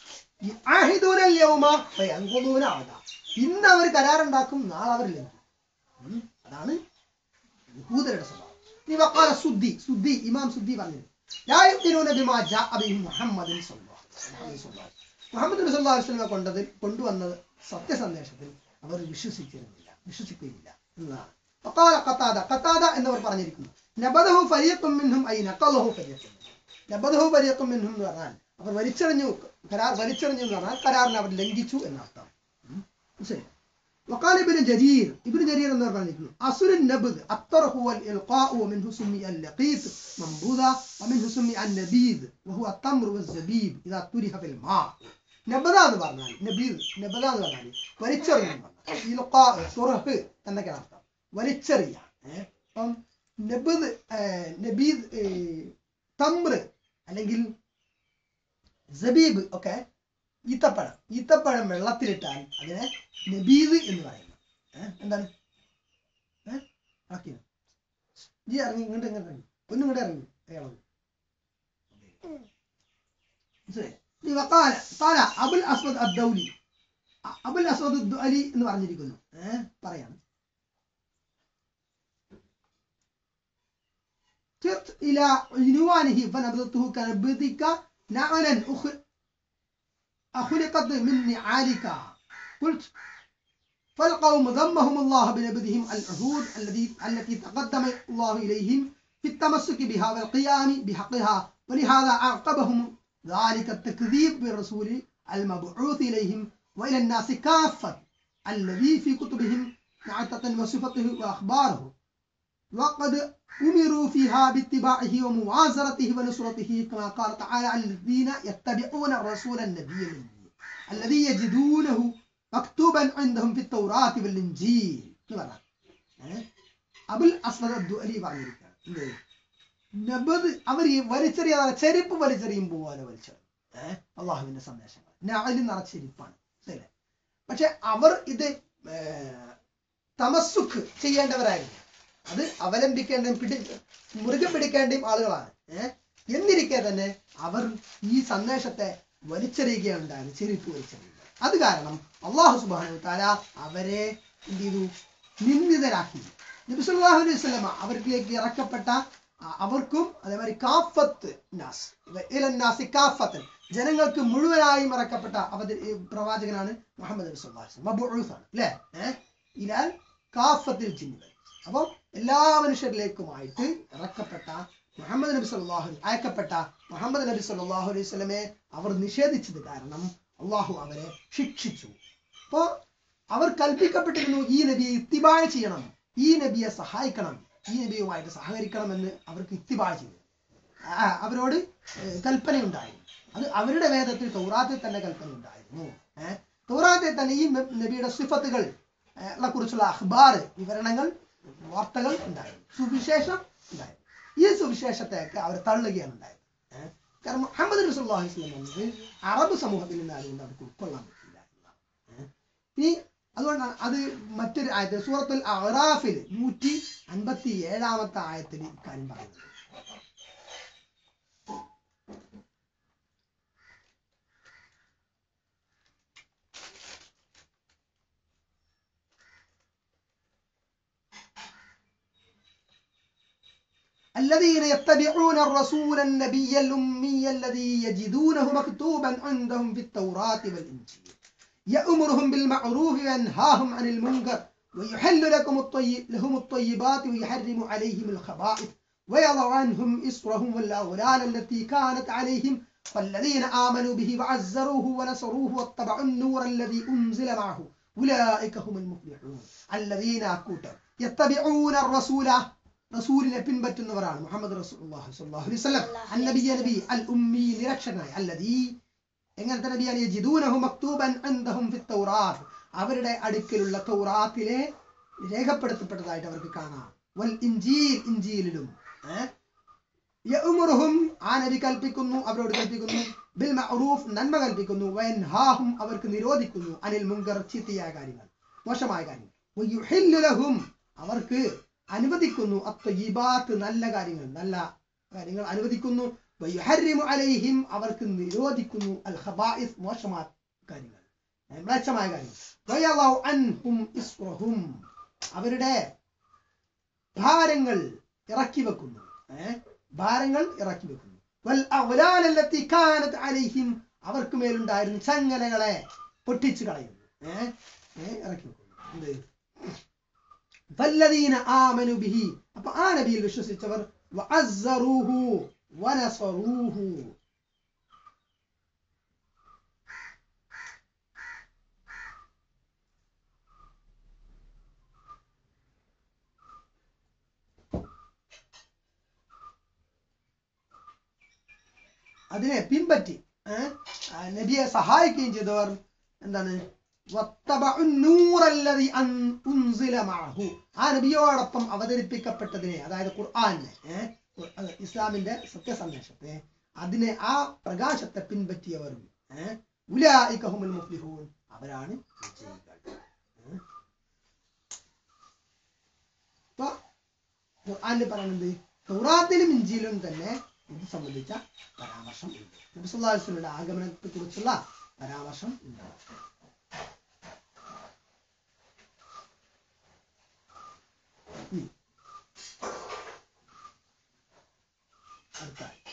യുആഹിദൂനൽ യൗമ വയൻഖുദൂന അദ ഇന്ന് അവർ കരാറുണ്ടാക്കും നാളെ അവർ ലംഘിക്കും ഉം. അതാണ് യഹൂദരുടെ സ്വഭാവം ഈ വക്കാല സുദ്ദി സുദ്ദി ഇമാം സുദ്ദി പറഞ്ഞു ലാ യുഅ്മിനൂന ബിമാ ജാഅ ബിഹി മുഹമ്മദിൻ സ്വല്ലല്ലാഹു അലൈഹി വസല്ലം മുഹമ്മദ് നബി സല്ലല്ലാഹു അലൈഹി വസല്ലം കൊണ്ടത് കൊണ്ടുവന്നത് സത്യസന്ദേശത്തിൽ അവർ വിശ്വസിച്ചിരുന്നില്ല വിശ്വസിക്കുകയില്ല എന്നതാണ് വഖാല ഖത്താദ ഖത്താദ എന്നവർ പറഞ്ഞിരിക്കുന്നു നബദഹു ഫരീഖും മിൻഹും ഐ നഖലഹു ഫരീഖും മിൻഹും. നബദഹു ഫരീഖും മിൻഹും എന്ന് പറഞ്ഞാൽ അവർ വലിച്ചെറിഞ്ഞു കരാർ വലിച്ചെറിഞ്ഞു എന്ന് പറഞ്ഞാൽ കരാറിനെ അവർ ലംഘിച്ചു എന്നർത്ഥം ഉം. ശരി وقال ابن جرير ابن جرير എന്ന് പറഞ്ഞിരിക്കുന്നു أصل النبذ الطرح والإلقاء ومنه سمي اللقيط منبوذا ومنه سمي النبيذ وهو التمر والزبيب إذا طرح في الماء നബദ എന്ന് പറഞ്ഞാൽ നബീദ് നബദ എന്ന് പറഞ്ഞാൽ വലിച്ചെറിഞ്ഞു ഇൽഖാ തുറഹ് എന്നൊക്കെയാണ് അർത്ഥം വലിച്ചെറിയ ഏഹ് അപ്പം നബദ് നബീദ് തമ്ര് അല്ലെങ്കിൽ സബീബ് ഒക്കെ ഈത്തപ്പഴം ഈത്തപ്പഴം വെള്ളത്തിലിട്ടാൽ അതിനെ നബീദ് എന്ന് പറയുന്നു ഏഹ് എന്താണ് ഏഹ് ആക്കിയോ ജി ഇറങ്ങി ഇങ്ങോട്ട് ഇങ്ങോട്ട് ഇറങ്ങി ഒന്നും ഇങ്ങോട്ട് ഇറങ്ങി അയാളൊന്ന് മനസ്സിലായോ? ഇനി വക്കാല കാല അബുൽ അസ്വദ് അദ്ദൗലി അ- അബുൽ അസ്വദ് അലി എന്ന് പറഞ്ഞിരിക്കുന്നു ഏഹ് പറയാണ് سرت إلى عنوانه فنبذته كنبذك نعلا أخ- أخلقت من نعالك قلت فالقوم ذمهم الله بنبذهم العهود الذي التي تقدم الله إليهم في التمسك بها والقيام بحقها ولهذا أعقبهم ذلك التكذيب بالرسول المبعوث إليهم وإلى الناس كافة الذي في كتبهم نعتة وصفته وأخباره وقد أمروا فيها باتباعه وموازرته ونصرته كما قال تعالى الذين يتبعون الرسول النبي الأمي الذي يجدونه مكتوبا عندهم في التوراة والإنجيل എന്ന് പറഞ്ഞാ. ഏ? അബുൽ അസ്വദ് അദ്ദുഅലി പറഞ്ഞിരിക്കുകയാണ് എന്ത് നബദ് അവർ ഈ വലിച്ചെറിയാതെ ചെരുപ്പ് വലിച്ചെറിയും പോലെ വലിച്ചെറിയും ഏഹ് അള്ളാഹുവിന്റെ സന്ദേശങ്ങൾ നാലിൽ നിറച്ചിരിപ്പാണ് ശരി പക്ഷെ അവർ ഇത് ഏർ, തമസ്സുക്ക് ചെയ്യേണ്ടവരായിരുന്നു അത് അവലംബിക്കേണ്ടയും പിടി മുറുകെ പിടിക്കേണ്ടയും ആളുകളാണ് ഏഹ് എന്നിരിക്കെ തന്നെ അവർ ഈ സന്ദേശത്തെ വലിച്ചെറിയുകയുണ്ടായത് ചെരുപ്പ് വലിച്ചെറിയുക അത് കാരണം അള്ളാഹു സുബാനു താല അവരെ എന്ത് ചെയ്തു നിന്ദിതരാക്കി നബി സല്ലല്ലാഹു അലൈഹി വസല്ലമ അവരിലേക്ക് ഇറക്കപ്പെട്ട അ- അവർക്കും അതേമാതിരി കാഫത്ത് നാസ് ഇലൻ നാസി കാഫത്തൻ ജനങ്ങൾക്ക് മുഴുവനായും ഇറക്കപ്പെട്ട അവതരി ഈ പ്രവാചകനാണ് മുഹമ്മദ് നബി സല്ലല്ലാഹു അലൈഹി വസല്ലം മബൂഉസാണ് അല്ലേ ഏഹ് ഇലാൽ കാഫത്തിൽ ജിന്നുകൾ അപ്പം എല്ലാ മനുഷ്യരിലേക്കുമായിട്ട് ഇറക്കപ്പെട്ട മുഹമ്മദ് നബി സല്ലല്ലാഹു അലൈഹി അയക്കപ്പെട്ട മുഹമ്മദ് നബി സല്ലല്ലാഹു അലൈഹി വസല്ലമയെ അവർ നിഷേധിച്ചത് കാരണം അള്ളാഹു അവരെ ശിക്ഷിച്ചു അപ്പോ അവർ കൽപ്പിക്കപ്പെട്ടിരുന്നു ഈ നബിയെ ഇത്തിബാഴ് ചെയ്യണം ഈ നബിയെ സഹായിക്കണം ഈ നബിയുമായിട്ട് സഹകരിക്കണം എന്ന് അവർക്ക് ഇത്തിബാഴ് ചെയ്തു ആ, അവരോട് ഏർ, കൽപ്പനയുണ്ടായിരുന്നു അത് അവരുടെ വേദത്തിൽ തൗറാത്തിൽ തന്നെ കൽപ്പന ഉണ്ടായിരുന്നു ഏഹ് തൗറാത്തിൽ തന്നെ ഈ നബി- നബിയുടെ സിഫത്തുകൾ ളെ കുറിച്ചുള്ള അഖ്ബാർ വിവരണങ്ങൾ വാർത്തകൾ ഉണ്ടായിരുന്നു സുവിശേഷം ഉണ്ടായിരുന്നു ഈ സുവിശേഷത്തെയൊക്കെ അവർ തള്ളുകയാണ് ഉണ്ടായത് ഏഹ് കാരണം മുഹമ്മദ് നബി സല്ലല്ലാഹു അലൈഹി വസല്ലം എന്നത് അറബ് സമൂഹത്തിൽ നിന്നായതുകൊണ്ട് അവർക്ക് ഉൾക്കൊള്ളാൻ പറ്റില്ല എന്നതാണ്. ഏഹ് ഇനി അതുകൊണ്ടാണ് അത് മറ്റൊരു ആയത്ത് സൂറത്തുൽ അറാഫിൽ നൂറ്റി അൻപത്തി ഏഴാമത്തെ ആയത്തിൽ ഇക്കാര്യം പറയുന്നത് الذين يتبعون الرسول النبي الأمي الذي يجدونه مكتوبا عندهم في التوراة والإنجيل يأمرهم بالمعروف وينهاهم عن المنكر ويحل لكم الطيب لهم الطيبات ويحرم عليهم الخبائث ويضع عنهم إصرهم والأغلال التي كانت عليهم فالذين آمنوا به وعزروه ونصروه واتبعوا النور الذي أنزل معه أولئك هم المفلحون الذين أكوتر يتبعون الرسول റസൂലിനെ പിൻപറ്റുന്നവരാണ് മുഹമ്മദ് റസൂലുള്ളാഹി സ്വല്ലല്ലാഹു അലൈഹി വസല്ലം അന്നബിയ നബി അൽ ഉമ്മി നിരക്ഷരനായ അല്ലദീ എങ്ങനത്തെ നബിയാണ് യജിദൂനഹു മക്തൂബൻ അൻദഹും ഫി തൗറാത്ത് അവരുടെ അടുക്കലുള്ള തൗറാത്തിലെ രേഖപ്പെടുത്തപ്പെട്ടതായിട്ട് അവർക്ക് കാണാം വൽ ഇൻജീൽ ഇൻജീലിലും ഏഹ് യഅ്മുറുഹും ആ നബി കൽപ്പിക്കുന്നു അവരോട് കൽപ്പിക്കുന്നു ബിൽ മഅറൂഫ് നന്മ കൽപ്പിക്കുന്നു വയൻഹാഹും അവർക്ക് നിരോധിക്കുന്നു അനിൽ മുങ്കർ ചീത്തയായ കാര്യങ്ങൾ മോശമായ കാര്യങ്ങൾ വയുഹില്ലു ലഹും അവർക്ക് അനുവദിക്കുന്നു അത്തയ്യിബാത്ത് നല്ല കാര്യങ്ങൾ നല്ല കാര്യങ്ങൾ അനുവദിക്കുന്നു വയുഹരിമു അലൈഹിം അവർക്ക് നിരോധിക്കുന്നു അൽ ഖബായിസ് മോശമായ കാര്യങ്ങൾ ഏ, മ്ലേച്ഛമായ കാര്യങ്ങൾ വയളൗ അൻഹും ഇസ്റഹും അവരുടെ ഭാരങ്ങൾ ഇറക്കി വെക്കുന്നു ഏ, ഭാരങ്ങൾ ഇറക്കി വെക്കുന്നു വൽ അഗ്ലാൽ അല്ലത്തി കാനത് അലൈഹിം അവർക്ക് മേലുണ്ടായിരുന്ന ചങ്ങലകളെ പൊട്ടിച്ചു കളയുന്നു ഏ, ഏ, ഇറക്കി വെക്കുന്നു എന്ത് فالذين آمنوا به അപ്പൊ ആ നബിയിൽ വിശ്വസിച്ചവർ وعزروه ونصروه അതിനെ പിൻപറ്റി ഏഹ് ആ നബിയെ സഹായിക്കുകയും ചെയ്തവർ എന്താണ് വത്തബഉ നൂറല്ലദി അൻ- ഉൻസില മഅഹു. ആ നബിയോടൊപ്പം അവതരിപ്പിക്കപ്പെട്ടതിനെ അതായത് ഖുർആനെ ഏഹ് ഖുർ- അത് ഇസ്ലാമിന്റെ സത്യസന്ദേശത്തെ അതിനെ ആ പ്രകാശത്തെ പിൻപറ്റിയവർ ഏഹ് ഉലായിക ഹുമുൽ മുഫ്ലിഹൂൻ അവരാണ് വിജയികൾ ഏഹ്? ഇപ്പൊ ഖുർആനിൽ പറയുന്നത് തൗറാത്തിലും ഇഞ്ചിയിലും തന്നെ ഇത് സംബന്ധിച്ച പരാമർശം ഉണ്ട് നബി സല്ലല്ലാഹു അലൈഹി വസല്ലമയുടെ ആഗമനത്തെ കുറിച്ചുള്ള പരാമർശം ഉണ്ട് ഉം. അടുത്ത ആയത്ത്.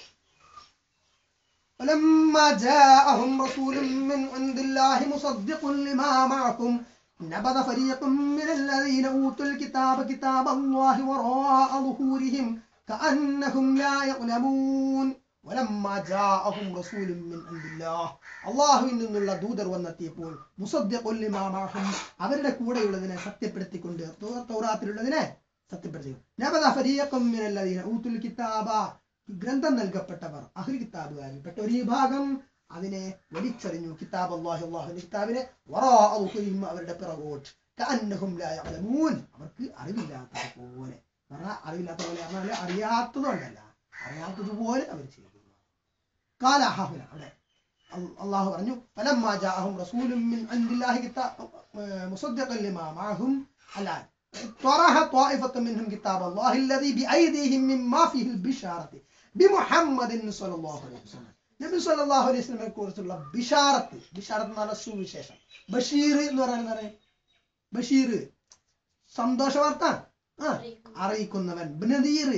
ولما جاءهم رسول من عند الله مصدق لما معكم نبذ فريق من الذين أوتوا الكتاب كتاب الله وراء ظهورهم كأنهم لا يعلمون ولما جاءهم رسول من عند الله അള്ളാഹുവിൽ നിന്നുള്ള ദൂതർ വന്നെത്തിയപ്പോൾ മുസദ്ദിഖുൽ ലിമാ മഅഹും അവരുടെ കൂടെയുള്ളതിനെ സത്യപ്പെടുത്തിക്കൊണ്ട് തൗ- തൗറാത്തിലുള്ളതിനെ സത്യപ്പെടുത്തി നബദ ഫരീഖും മിനല്ലദീന ഊതുൽ കിതാബ ഗ്രന്ഥം നൽകപ്പെട്ടവർ അഹ്ലു കിതാബുകാരിൽപ്പെട്ട ഒരു വിഭാഗം അതിനെ വലിച്ചെറിഞ്ഞു കിതാബ് അള്ളാഹു അള്ളാഹുവിന്റെ കിതാബിനെ വറാഅ ളുഹുരിഹിം അവരുടെ പിറകോട്ട് കഅന്നഹും ലാ യഅലമൂൻ അവർക്ക് അറിവില്ലാത്തത് പോലെ പറഞ്ഞാൽ അറിവില്ലാത്ത പോലെ പറഞ്ഞാൽ അറിയാത്തതുകൊണ്ടല്ല അറിയാത്തതുപോലെ അവർ ചെയ്തു കാല ഹാഹുല അവിടെ അൽ- അള്ളാഹു പറഞ്ഞു فلما جاءهم رسول من عند الله كتاب مصدقا لما معهم الآن طرح طائفة منهم كتاب الله الذي بأيديهم مما فيه البشارة بمحمد صلى الله عليه وسلم നബി സല്ലല്ലാഹു അലൈഹി വസല്ലമയെ കുറിച്ചുള്ള ബിഷാറത്ത് ബിഷാറത്ത് എന്ന് പറഞ്ഞ സുവിശേഷം ബഷീർ എന്ന് പറയുന്നത് എന്താണ് ബഷീർ സന്തോഷ വാർത്ത ആ അറിയിക്കുന്നവൻ നദീർ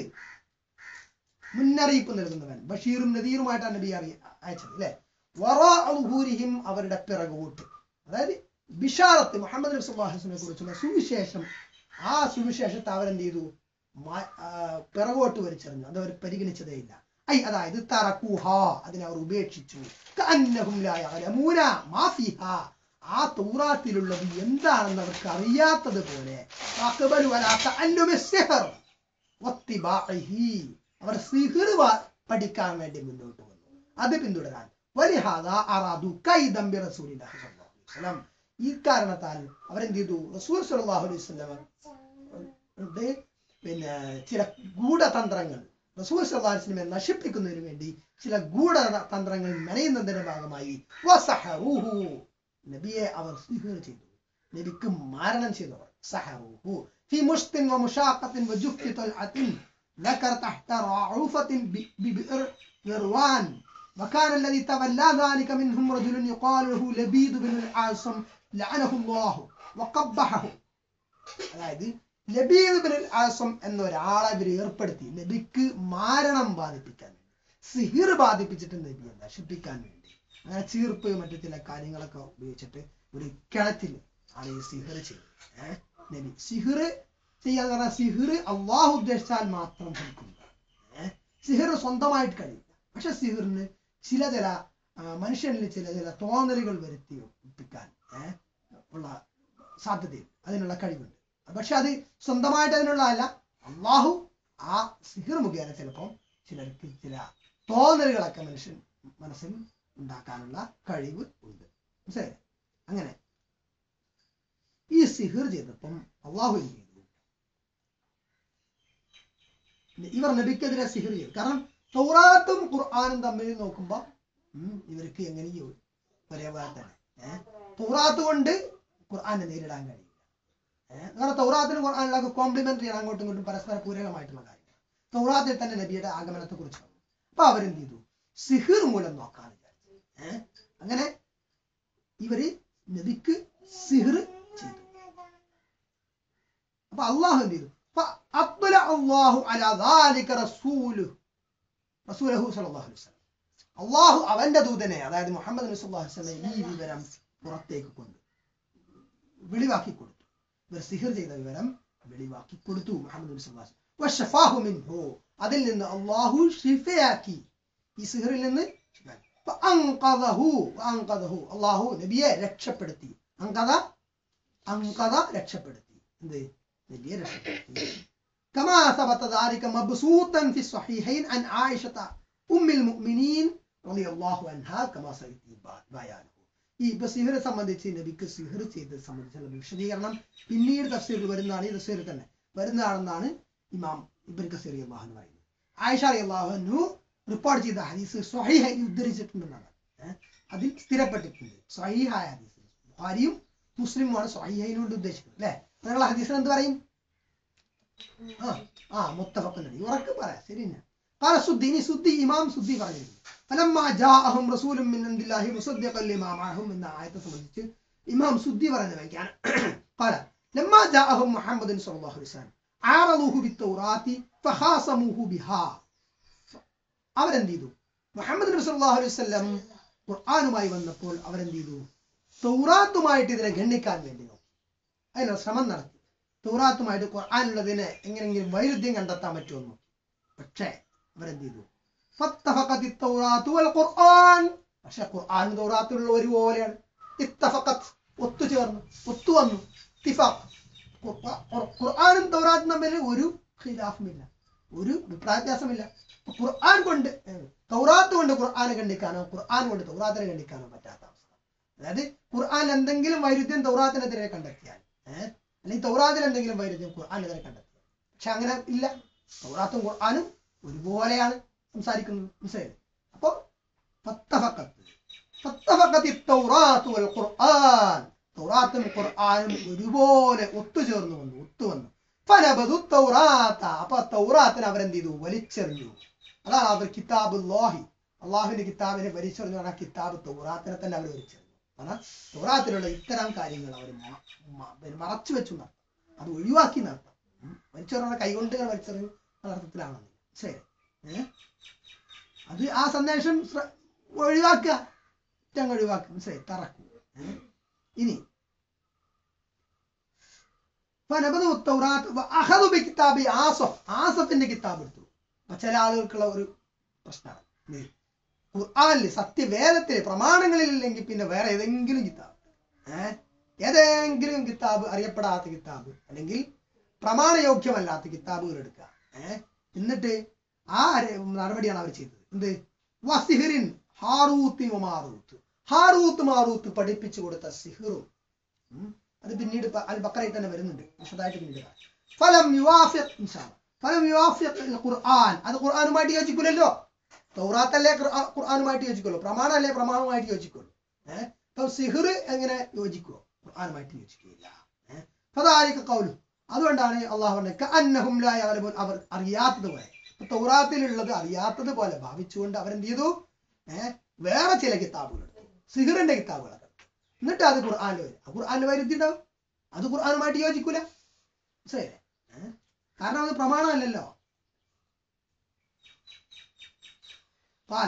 മുന്നറിയിപ്പ് നൽകുന്നവൻ ബഷീറും നദീറുമായിട്ടാണ് നബി അറിയ അയച്ചത് അല്ലെ വറാഹുരിഹിം അവരുടെ പിറകോട്ട് അതായത് ബിഷാറത്ത് മുഹമ്മദ് നബി സല്ലല്ലാഹു അലൈഹി വസല്ലമയെ കുറിച്ചുള്ള സുവിശേഷം ആ സുവിശേഷത്തെ അവരെന്ത് ചെയ്തു മാ- ആ, പിറകോട്ട് വലിച്ചെറിഞ്ഞു അത് അവർ പരിഗണിച്ചതേ ഇല്ല ഐ അതായത് തറക്കൂഹ അതിനെ അവർ ഉപേക്ഷിച്ചു കഅന്നഹും ലാ യഅലമൂന മാ ഫീഹാ ആ തൗറാത്തിലുള്ളത് എന്താണെന്ന് അവർക്ക് അറിയാത്തത് പോലെ വഖബലു അലാ തഅല്ലുമി സിഹർ വത്തിബാഇഹി അവർ സിഹിർ വ- പഠിക്കാൻ വേണ്ടി മുന്നോട്ട് വന്നു അത് പിന്തുടരാൻ വലിഹാദ അറാദു കൈദം ബി റസൂലില്ലാഹി സ്വല്ലല്ലാഹു അലൈഹി വസല്ലം ഈ കാരണത്താൽ അവരെന്ത് ചെയ്തു റസൂൽ സ്വല്ലല്ലാഹു അലൈഹി വസല്ലം ഉണ്ട് പിന്നെ ചില ഗൂഢതന്ത്രങ്ങൾ റസൂൽ സല്ലല്ലാഹു അലൈഹി വസല്ലമയെ നശിപ്പിക്കുന്നതിന് വേണ്ടി ചില ഗൂഢതന്ത്രങ്ങൾ മെനയുന്നതിന്റെ ഭാഗമായി വസഹറൂഹു നബിയെ അവർ സിഹിർ ചെയ്തു നബിക്ക് മാരണം ചെയ്തവർ സഹറൂഹു في مشط ومشاقة وجف طلعة ذكر تحت رعوفة ب- ببئر يروان وكان الذي تولى ذلك منهم رجل يقال له لبيد بن العاصم لعنه الله وقبحه അതായത് ലബീദ് ബിൻ ആസം എന്ന ഒരാളെ ഇവർ ഏർപ്പെടുത്തി നബിക്ക് മാരണം ബാധിപ്പിക്കാൻ വേണ്ടി സിഹിർ ബാധിപ്പിച്ചിട്ട് നബിയെ നശിപ്പിക്കാൻ വേണ്ടി അങ്ങനെ ചീർപ്പ് മറ്റു ചില കാര്യങ്ങളൊക്കെ ഉപയോഗിച്ചിട്ട് ഒരു കിണറ്റിൽ ആണ് ഈ സിഹിർ ചെയ്തത് ഏഹ് നബി സിഹിർ ചെയ്യാന്ന് പറഞ്ഞാൽ സിഹിർ അള്ളാഹു ഉദ്ദേശിച്ചാൽ മാത്രം ഫലിക്കുന്നതാണ് ഏഹ് സിഹിർ സ്വന്തമായിട്ട് കഴിയില്ല പക്ഷെ സിഹിറിന് ചില ചില ആ, മനുഷ്യനിൽ ചില ചില തോന്നലുകൾ വരുത്തി ഒപ്പിക്കാൻ ഏഹ് ഉള്ള സാധ്യതയുണ്ട് അതിനുള്ള കഴിവുണ്ട് പക്ഷെ അത് സ്വന്തമായിട്ട് അതിനുള്ള അല്ല അള്ളാഹു ആ സിഹിർ മുഖേന ചിലപ്പോൾ ചിലർക്ക് ചില തോന്നലുകളൊക്കെ മനുഷ്യൻ മനസ്സിൽ ഉണ്ടാക്കാനുള്ള കഴിവ് ഉണ്ട് മനസ്സിലായില്ലേ അങ്ങനെ ഈ സിഹിർ ചെയ്തപ്പം അള്ളാഹു എന്ത് ചെയ്തു ഇവർ നബിക്കെതിരെ സിഹിർ ചെയ്തു കാരണം തൗറാത്തും ഖുർആാനും തമ്മിൽ നോക്കുമ്പോൾ ഇവർക്ക് എങ്ങനെയോ ഒരേപോലെ തന്നെ ഏഹ് തൗറാത്ത് കൊണ്ട് ഖുർആനെ നേരിടാൻ കഴിയില്ല ഏഹ് കാരണം തൗറാത്തിനും ഖുർആാനിലൊക്കെ കോംപ്ലിമെന്ററി ആണ് അങ്ങോട്ടും ഇങ്ങോട്ടും പരസ്പര പൂരകമായിട്ടുള്ള കാര്യങ്ങൾ തൗറാത്തിൽ തന്നെ നബിയുടെ ആഗമനത്തെ കുറിച്ച് പറഞ്ഞു അപ്പൊ അവരെന്ത് ചെയ്തു സിഹിർ മൂലം നോക്കാൻ വിചാരിച്ചു ഏഹ് അങ്ങനെ ഇവര് നബിക്ക് സിഹിർ ചെയ്തു അപ്പൊ അള്ളാഹു എന്ത് ചെയ്തു فأطلع الله على ذلك رسوله റസൂലഹു സല്ലല്ലാഹു അലൈഹി വസല്ലം അള്ളാഹു അവന്റെ ദൂതനെ അതായത് മുഹമ്മദ് നബി സല്ലല്ലാഹു അലൈഹി വസല്ലം ഈ വിവരം പുറത്തേക്ക് കൊണ്ടു വെളിവാക്കി കൊടുത്തു ഇവർ സിഹിർ ചെയ്ത വിവരം വെളിവാക്കി കൊടുത്തു മുഹമ്മദ് നബി സല്ലല്ലാഹു അലൈഹി വസല്ലം വശഫാഹു മിൻഹു അതിൽ നിന്ന് അള്ളാഹു ഷിഫയാക്കി ഈ സിഹിറിൽ നിന്ന് അങ്കദഹു അങ്കദഹു അള്ളാഹു നബിയെ രക്ഷപ്പെടുത്തി അങ്കദ അങ്കദ രക്ഷപ്പെടുത്തി എന്ത് നബിയെ രക്ഷപ്പെടുത്തി كما ثبت ذلك مبسوطا في الصحيحين عن عائشة أم المؤمنين رضي الله عنها كما سيأتي بيانه ഈ ഇപ്പൊ സിഹിറെ സംബന്ധിച്ച് നബിക്ക് സിഹിർ ചെയ്തത് സംബന്ധിച്ചുള്ള വിശദീകരണം പിന്നീട് തഫ്സീറിൽ വരുന്നതാണ് ഈ തഫ്സീറിൽ തന്നെ വരുന്നതാണെന്നാണ് ഇമാം ഇബൻ കസീർ അള്ളാഹു എന്ന് പറയുന്നത് ആയിഷ അള്ളാഹുനു റിപ്പോർട്ട് ചെയ്ത ഹദീസ് സ്വഹീഹായി ഉദ്ധരിച്ചിട്ടുണ്ടെന്നാണ് ഏഹ് അതിൽ സ്ഥിരപ്പെട്ടിട്ടുണ്ട് സ്വഹീഹായ ഹദീസ് ബുഖാരിയും മുസ്ലിമുമാണ് സ്വഹീഹൈനോട് ഉദ്ദേശിക്കുന്നത് അല്ലെ നിങ്ങൾ ഹദീസിന് എന്ത് പറയും ആ ആ മുത്തഫഖൻ അലൈഹി ഉറക്കെ പറയാം ശരി തന്നെ قال سدي ഇനി സുദ്ദി ഇമാം സുദ്ദി പറഞ്ഞിരുന്നു فلما جاءهم رسول من عند الله مصدقا لما معهم എന്ന ആയത്തെ സംബന്ധിച്ച് ഇമാം സുദ്ദി പറയുന്ന വാക്യാണ് قال لما جاءهم محمد صلى الله عليه وسلم عارضوه بالتوراة فخاصموه بها അവരെന്ത് ചെയ്തു മുഹമ്മദ് നബി സല്ലല്ലാഹു അലൈഹി വസല്ലം ഖുർആനുമായി വന്നപ്പോൾ അവരെന്ത് ചെയ്തു തൗറാത്തുമായിട്ട് ഇതിനെ ഗണ്ണിക്കാൻ വേണ്ടി നോക്കി അതിനുള്ള ശ്രമം നടത്തി തൗറാത്തുമായിട്ട് ഖുർആാനുള്ളതിനെ എങ്ങനെയെങ്കിലും വൈരുദ്ധ്യം കണ്ടെത്താൻ പറ്റുമോ നോക്കി പക്ഷേ അവരെന്ത് ചെയ്തു ഫത്തഫഖത്ത് ഇത്തൗറാത്തു വൽ ഖുർആൻ പക്ഷെ ഖുർആൻ തൗറാത്തിലുള്ള ഒരുപോലെയാണ് ഇത്തഫഖത്ത് ഒത്തുചേർന്നു ഒത്തുവന്നു ഇത്തിഫാഖ് ഖുർആ- ഖുർ- ഖുർആനും തൗറാത്തും തമ്മിൽ ഒരു ഖിലാഫുമില്ല ഒരു വ്യത്യാസമില്ല അപ്പൊ ഖുർആൻ കൊണ്ട് ഏഹ്, തൗറാത്ത് കൊണ്ട് ഖുർആനെ ഖണ്ഡിക്കാനോ ഖുർആൻ കൊണ്ട് തൗറാത്തിനെ ഖണ്ഡിക്കാനോ പറ്റാത്ത അവസ്ഥ അതായത് ഖുർആൻ എന്തെങ്കിലും വൈരുദ്ധ്യം തൗറാത്തിനെതിരെ കണ്ടെത്തിയാൽ ഏഹ് അല്ലെങ്കിൽ തൗറാത്തിൽ എന്തെങ്കിലും വൈരുദ്ധ്യം ഖുർആനെതിരെ കണ്ടെത്തിയാൽ പക്ഷെ അങ്ങനെ ഇല്ല തൗറാത്തും ഖുർആനും ഒരുപോലെയാണ് സംസാരിക്കുന്നത് മനസ്സിലായില്ലേ അപ്പൊ ഫത്തഫഖത്ത് വത്തഫഖത്തി التوراة والقرآن തൗറാത്തും ഖുർആനും ഒരുപോലെ ഒത്തുചേർന്നു വന്നു ഒത്തുവന്നു ഫനബദു തൗറാത്ത അപ്പൊ തൗറാത്തിനെ അവരെന്ത് ചെയ്തു വലിച്ചെറിഞ്ഞു അതാണ് അവർ കിതാബ് ലോഹി അള്ളാഹുവിന്റെ കിതാബിനെ വലിച്ചെറിഞ്ഞു പറഞ്ഞാൽ കിതാബ് തൗറാത്തിനെ തന്നെ അവർ വലിച്ചെറിഞ്ഞു കാരണം തൗറാത്തിലുള്ള ഇത്തരം കാര്യങ്ങൾ അവർ മറച്ചു വെച്ചു എന്നർത്ഥം അത് ഒഴിവാക്കി എന്നർത്ഥം ഉം. വലിച്ചെറിഞ്ഞ കൈകൊണ്ട് ഇങ്ങനെ വലിച്ചെറിഞ്ഞു എന്ന അർത്ഥത്തിലാണ് ശരി ഏഹ് അത് ആ സന്ദേശം ശ്ര- ഒഴിവാക്കുക കുറ്റം ഒഴിവാക്കുക മനസ്സിലായി തറക്കുക ഏഹ്? ഇനി ഫനബദു തൗറാത്ത് വഅഖദു ബികിതാബി ആസഫ് ആസഫിന്റെ കിതാബ് എടുത്തു അപ്പൊ ചില ആളുകൾക്കുള്ള ഒരു പ്രശ്നമാണ് ഇത് ഖുർആനിൽ സത്യവേദത്തിൽ പ്രമാണങ്ങളിൽ ഇല്ലെങ്കിൽ പിന്നെ വേറെ ഏതെങ്കിലും കിതാബ് ഏഹ് ഏതെങ്കിലും കിതാബ് അറിയപ്പെടാത്ത കിതാബ് അല്ലെങ്കിൽ പ്രമാണയോഗ്യമല്ലാത്ത കിതാബുകൾ എടുക്കുക ഏഹ് എന്നിട്ട് ആ ര- നടപടിയാണ് അവർ ചെയ്തത് എന്ത് വസിഹിറിൻ ഹാറൂത്തി മാറൂത്ത് ഹാറൂത്ത് മാറൂത്ത് പഠിപ്പിച്ചു കൊടുത്ത സിഹിറും ഉം. അത് പിന്നീട് പ- അൽ ബക്കറയിൽ തന്നെ വരുന്നുണ്ട് വിശദമായിട്ട് പിന്നീട് കാണാം. ഫലം യുവാഫിഖ് ഇൻഷാ അല്ലാ. ഫലം യുവാഫിഖ് അൽ ഖുർആൻ അത് ഖുർആനുമായിട്ട് യോജിക്കൂലല്ലോ തൗറാത്തല്ലേ ഖുർആ- ഖുർആനുമായിട്ട് യോജിക്കുള്ളൂ പ്രമാണമല്ലേ പ്രമാണവുമായിട്ട് യോജിക്കുള്ളൂ ഏഹ് അപ്പൊ സിഹിർ എങ്ങനെ യോജിക്കുമോ ഖുർആനുമായിട്ട് യോജിക്കുകയില്ല ഏഹ് ഫദാലിക ഖൗലു അതുകൊണ്ടാണ് അള്ളാഹു പറഞ്ഞത് അന്നഹും ലാ യഅലമൂൻ അവർ അറിയാത്തത് പോലെ ഇപ്പൊ തൗറാത്തിലുള്ളത് അറിയാത്തത് പോലെ ഭാവിച്ചുകൊണ്ട് അവരെന്ത് ചെയ്തു ഏഹ് വേറെ ചില കിതാബുകൾ എടുത്തു സിഹിറിന്റെ കിതാബുകളൊക്കെ എടുത്തു. എന്നിട്ട് അത് ഖുർആാനിൽ വരും ആ ഖുർആാനിൽ വരുത്തിണ്ടാവും അത് ഖുർആാനുമായിട്ട് യോജിക്കൂല മനസ്സിലായില്ലേ ഏഹ്? കാരണം അത് പ്രമാണമല്ലല്ലോ പാല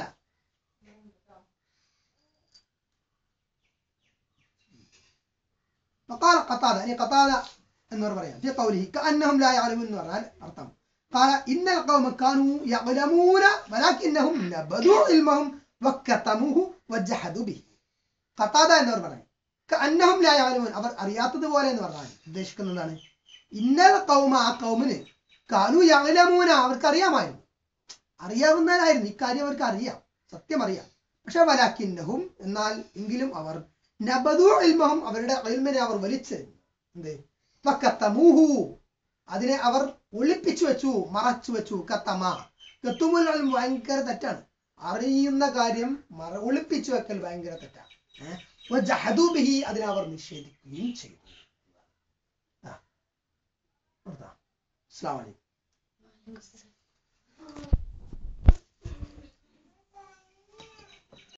فقال قتادة يعني قتادة എന്നവർ പറയാം في قوله كأنهم لا يعلمون എന്ന് പറഞ്ഞാൽ അർത്ഥം قال إن القوم كانوا يعلمون ولكنهم نبذوا علمهم وكتموه وجحدوا به ഖത്താദ എന്നവർ പറയും അന്നഹും ലായാലുമൻ അവർ അറിയാത്തത് പോലെ എന്ന് പറഞ്ഞാൽ ഉദ്ദേശിക്കുന്നത് എന്താണ് ഇന്നൽ കൗമ ആ കൗമിന് കാനു യലമൂന അവർക്ക് അറിയാമായിരുന്നു അറിയാവുന്നവരായിരുന്നു ഇക്കാര്യം അവർക്ക് അറിയാം സത്യം അറിയാം പക്ഷെ വലാക്കിന്നഹും എന്നാൽ എങ്കിലും അവർ നബദു ഇൽമഹും അവരുടെ ഇൽമിനെ അവർ വലിച്ചെറിഞ്ഞു എന്ത് വക്കത്തമൂഹു അതിനെ അവർ ഒളിപ്പിച്ചു വെച്ചു മറച്ചു വെച്ചു കത്തമ കത്തുമുൽ ഇൽം ഭയങ്കര തെറ്റാണ് അറിയുന്ന കാര്യം മറ ഒളിപ്പിച്ചു വെക്കൽ ഭയങ്കര തെറ്റാണ് ഏഹ് വജഹദു ബിഹി അതിനെ അവർ നിഷേധിക്കുകയും ചെയ്തു ആ. അസ്സലാമു അലൈക്കും